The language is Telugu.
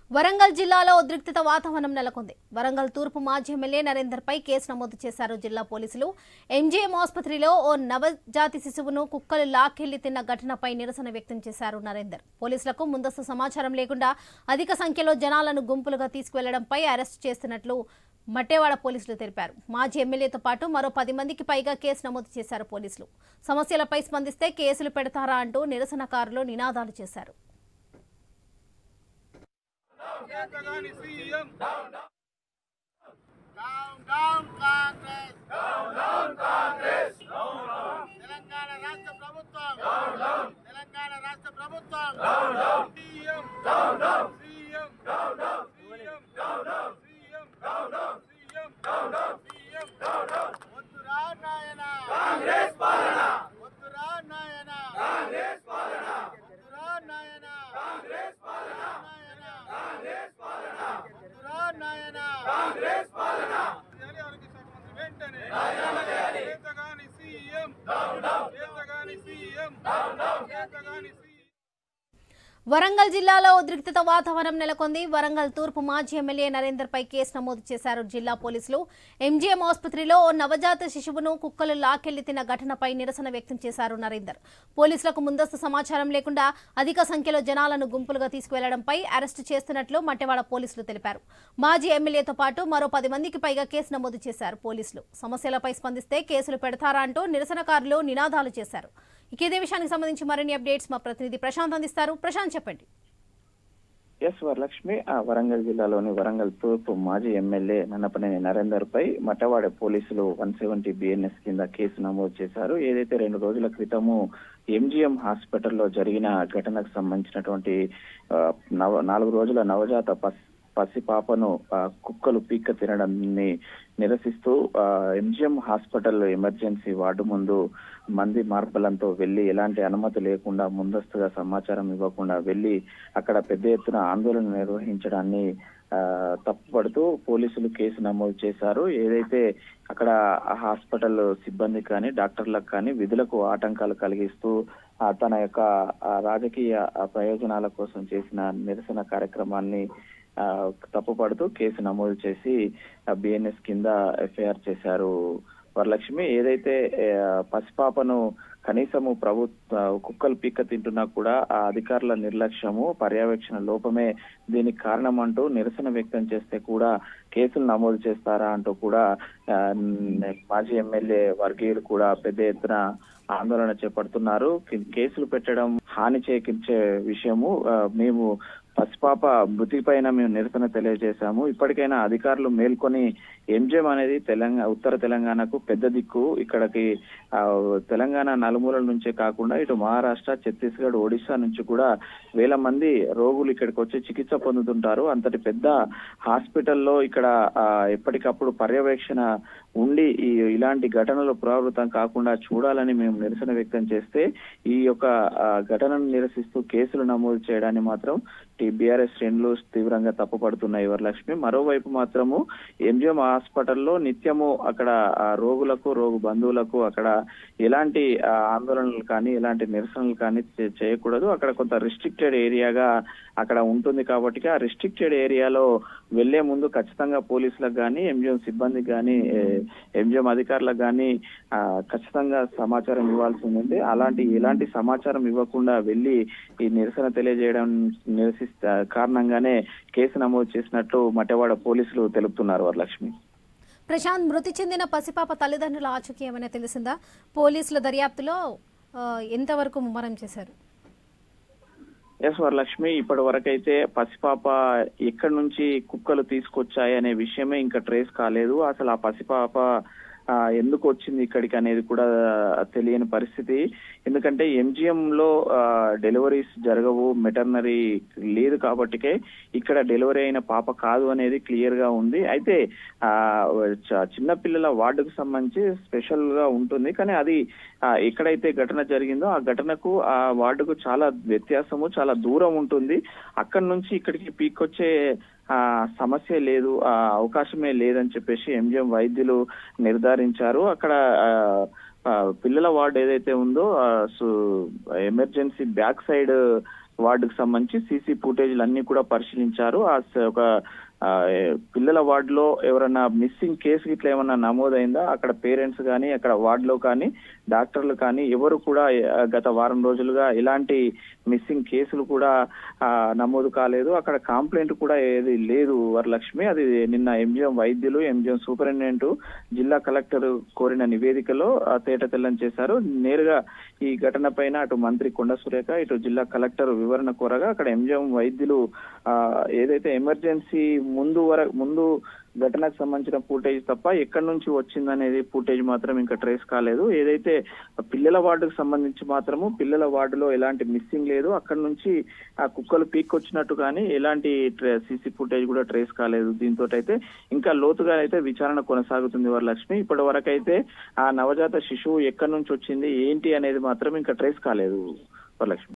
వరంగల్ జిల్లాలో ఉద్రిక్తత వాతావరణం నెలకొంది వరంగల్ తూర్పు మాజీ ఎమ్మెల్యే నరేందర్ పై కేసు నమోదు చేశారు జిల్లా పోలీసులు ఎంజీఎం ఆసుపత్రిలో ఓ నవజాతి శిశువును కుక్కలు లాక్కెళ్లి తిన్న ఘటనపై నిరసన వ్యక్తం చేశారు నరేందర్ పోలీసులకు ముందస్తు సమాచారం లేకుండా అధిక సంఖ్యలో జనాలను గుంపులుగా తీసుకువెళ్లడంపై అరెస్ట్ చేస్తున్నట్లు మట్టేవాడ పోలీసులు తెలిపారు మాజీ ఎమ్మెల్యేతో పాటు మరో పది మందికి పైగా కేసు నమోదు చేశారు పోలీసులు సమస్యలపై స్పందిస్తే కేసులు పెడతారా అంటూ నిరసనకారులు నినాదాలు చేశారు చేతగాని CM Down, down, Congress. Down, down, Congress. Telangana రాష్ట్ర ప్రభుత్వం తెలంగాణ రాష్ట్ర ప్రభుత్వం CM CM CM CM CM వద్దురా నాయన కాంగ్రెస్ పాలన వద్దురా నాయన కాంగ్రెస్ పాలన వద్దురా నాయన కాంగ్రెస్ పాలన కాంగ్రెస్ పాలన వద్దురా నాయన కాంగ్రెస్ పాలన చేయాలి ఆరోగ్య శాఖ మంత్రి వెంటనే చేతగాని సీఎం చేతగాని సీఎం చేతగాని సీఎం వరంగల్ జిల్లాలో ఉద్రిక్తత వాతావరణం నెలకొంది వరంగల్ తూర్పు మాజీ ఎమ్మెల్యే నరేందర్ పై కేసు నమోదు చేశారు జిల్లా పోలీసులు ఎంజీఎం ఆసుపత్రిలో ఓ నవజాత శిశువును కుక్కలు లాకెళ్లి తిన్న ఘటనపై నిరసన వ్యక్తం చేశారు నరేందర్ పోలీసులకు ముందస్తు సమాచారం లేకుండా అధిక సంఖ్యలో జనాలను గుంపులుగా తీసుకువెళ్లడంపై అరెస్టు చేస్తున్నట్లు మట్టెవాడ పోలీసులు తెలిపారు మాజీ ఎమ్మెల్యేతో పాటు మరో పది మందికి పైగా కేసు నమోదు చేశారు పోలీసులు సమస్యలపై స్పందిస్తే కేసులు పెడతారా అంటూ నిరసనకారులు నినాదాలు చేశారు ఇక ఇదే విషయానికి సంబంధించి మరిన్ని అప్డేట్స్ మా ప్రతినిధి ప్రశాంత్ అందిస్తారు ప్రశాంత్ చెప్పండి ఎస్ వరలక్ష్మి ఆ వరంగల్ జిల్లాలోని వరంగల్ తూర్పు మాజీ ఎమ్మెల్యే నన్నపనేని నరేందర్ పై మటవాడ పోలీసులు వన్ సెవెంటీ బిఎన్ఎస్ కింద కేసు నమోదు చేశారు ఏదైతే రెండు రోజుల క్రితము ఎంజిఎం హాస్పిటల్లో జరిగిన ఘటనకు సంబంధించినటువంటి ఆ, నవ నాలుగు రోజుల నవజాత పసి పసిపాపను ఆ, కుక్కలు పీక్క తినడాన్ని నిరసిస్తూ ఆ, ఎంజిఎం హాస్పిటల్ ఎమర్జెన్సీ వార్డు ముందు మంది మార్బలంతో వెళ్లి ఎలాంటి అనుమతి లేకుండా ముందస్తుగా సమాచారం ఇవ్వకుండా వెళ్లి అక్కడ పెద్ద ఎత్తున ఆందోళన నిర్వహించడాన్ని ఆ, తప్పుపడుతూ పోలీసులు కేసు నమోదు చేశారు ఏదైతే అక్కడ ఆ హాస్పిటల్ సిబ్బంది కానీ డాక్టర్లకు కానీ విధులకు ఆటంకాలు కలిగిస్తూ ఆ, తన యొక్క ఆ, రాజకీయ ఆ, ప్రయోజనాల కోసం చేసిన నిరసన కార్యక్రమాన్ని ఆ, తప్పుపడుతూ కేసు నమోదు చేసి బిఎన్ఎస్ కింద ఎఫ్ఐఆర్ చేశారు వరలక్ష్మి ఏదైతే ఆ, పసిపాపను కనీసము ప్రభుత్వ కుక్కలు పీక్క తింటున్నా కూడా ఆ అధికారుల నిర్లక్ష్యము పర్యవేక్షణ లోపమే దీనికి కారణం అంటూ నిరసన వ్యక్తం చేస్తే కూడా కేసులు నమోదు చేస్తారా అంటూ కూడా ఆ, మాజీ ఎమ్మెల్యే వర్గీయులు కూడా పెద్ద ఎత్తున ఆందోళన చేపడుతున్నారు కే- కేసులు పెట్టడం హాని చేకూర్చే విషయము ఆ, మేము పసిపాప మృతి పైన మేము నిరసన తెలియజేశాము ఇప్పటికైనా అధికారులు మేల్కొని ఎంజిఎం అనేది తెలంగాణ ఉత్తర తెలంగాణకు పెద్ద దిక్కు ఇక్కడికి ఆ, తెలంగాణ నలుమూలల నుంచే కాకుండా ఇటు మహారాష్ట్ర ఛత్తీస్గఢ్ ఒడిశా నుంచి కూడా వేల మంది రోగులు ఇక్కడికి వచ్చి చికిత్స పొందుతుంటారు అంతటి పెద్ద హాస్పిటల్లో ఇక్కడ ఆ, ఎప్పటికప్పుడు పర్యవేక్షణ ఉండి ఈ ఇలాంటి ఘటనలు పునరావృతం కాకుండా చూడాలని మేము నిరసన వ్యక్తం చేస్తే ఈ యొక్క ఆ, ఘటనను నిరసిస్తూ కేసులు నమోదు చేయడాన్ని మాత్రం బీఆర్ఎస్ శ్రేణులు తీవ్రంగా తప్పుపడుతున్నాయి వరలక్ష్మి మరోవైపు మాత్రము ఎంజిఎం హాస్పిటల్లో నిత్యము అక్కడ ఆ, రోగులకు రోగు బంధువులకు అక్కడ ఎలాంటి ఆ, ఆందోళనలు కానీ ఎలాంటి నిరసనలు కానీ చే- చేయకూడదు అక్కడ కొంత రిస్ట్రిక్టెడ్ ఏరియాగా అక్కడ ఉంటుంది కాబట్టి ఆ రిస్ట్రిక్టెడ్ ఏరియాలో వెళ్లే ముందు ఖచ్చితంగా పోలీసులకు కానీ ఎంజిఎం సిబ్బందికి కానీ ఎంజిఎం అధికారులకు కానీ ఖచ్చితంగా సమాచారం ఇవ్వాల్సి ఉంది అలాంటి ఎలాంటి సమాచారం ఇవ్వకుండా వెళ్లి ఈ నిరసన తెలియజేయడం నిరసిస్త కారణంగానే కేసు నమోదు చేసినట్లు మటవాడ పోలీసులు తెలుపుతున్నారు వరలక్ష్మి ప్రశాంత్ మృతి చెందిన పసిపాప తల్లిదండ్రుల ఆచూకీ ఏమైనా తెలిసిందా పోలీసుల దర్యాప్తులో ఆ, ఎంతవరకు ముమ్మరం చేశారు ఎస్ వరలక్ష్మి ఇప్పటి వరకైతే పసిపాప ఎక్కడి నుంచి కుక్కలు తీసుకొచ్చాయి అనే విషయమే ఇంకా ట్రేస్ కాలేదు అసలు ఆ పసిపాప ఆ, ఎందుకు వచ్చింది ఇక్కడికి అనేది కూడా తెలియని పరిస్థితి ఎందుకంటే ఎంజిఎం లో ఆ, డెలివరీస్ జరగవు మెటర్నరీ లేదు కాబట్టికే ఇక్కడ డెలివరీ అయిన పాప కాదు అనేది క్లియర్ గా ఉంది అయితే ఆ చ- చిన్న పిల్లల వార్డుకు సంబంధించి స్పెషల్ గా ఉంటుంది కానీ అది ఆ, ఎక్కడైతే ఘటన జరిగిందో ఆ ఘటనకు ఆ వార్డుకు చాలా వ్యత్యాసము చాలా దూరం ఉంటుంది అక్కడి నుంచి ఇక్కడికి పీకొచ్చే ఆ సమస్య లేదు ఆ అవకాశమే లేదని చెప్పేసి ఎంజిఎం వైద్యులు నిర్ధారించారు అక్కడ ఆ, ఆ, పిల్లల వార్డు ఏదైతే ఉందో ఆ, సు- ఎమర్జెన్సీ బ్యాక్ సైడ్ వార్డుకు సంబంధించి సీసీ ఫుటేజ్లు అన్ని కూడా పరిశీలించారు ఆ స- ఒక ఆ, ఏ, పిల్లల వార్డులో ఎవరైనా మిస్సింగ్ కేసు ఇట్లా ఏమన్నా నమోదైందా అక్కడ పేరెంట్స్ కానీ అక్కడ వార్డులో కానీ డాక్టర్లు కానీ ఎవరు కూడా ఆ, గత వారం రోజులుగా ఎలాంటి మిస్సింగ్ కేసులు కూడా ఆ, నమోదు కాలేదు అక్కడ కంప్లైంట్ కూడా ఏది లేదు వరలక్ష్మి అది నిన్న ఎంజిఎం వైద్యులు ఎంజిఎం సూపరింటెండెంట్ జిల్లా కలెక్టర్ కోరిన నివేదికలో ఆ, తేట తెల్లం చేశారు నేరుగా ఈ ఘటన పైన అటు మంత్రి కొండ సురేఖ ఇటు జిల్లా కలెక్టర్ వివరణ కోరగా అక్కడ ఎంజిఎం వైద్యులు ఆ, ఏదైతే ఎమర్జెన్సీ ముందు వర ముందు ఘటనకు సంబంధించిన ఫుటేజ్ తప్ప ఎక్కడి నుంచి వచ్చిందనేది ఫుటేజ్ మాత్రం ఇంకా ట్రేస్ కాలేదు ఏదైతే పిల్లల వార్డుకు సంబంధించి మాత్రము పిల్లల వార్డులో ఎలాంటి మిస్సింగ్ లేదు అక్కడ నుంచి ఆ కుక్కలు పీక్ వచ్చినట్టు కానీ ఎలాంటి సీసీ ఫుటేజ్ కూడా ట్రేస్ కాలేదు దీంతో అయితే ఇంకా లోతుగా అయితే విచారణ కొనసాగుతుంది వరలక్ష్మి ఇప్పటి వరకు అయితే ఆ నవజాత శిశువు ఎక్కడి నుంచి వచ్చింది ఏంటి అనేది మాత్రం ఇంకా ట్రేస్ కాలేదు వరలక్ష్మి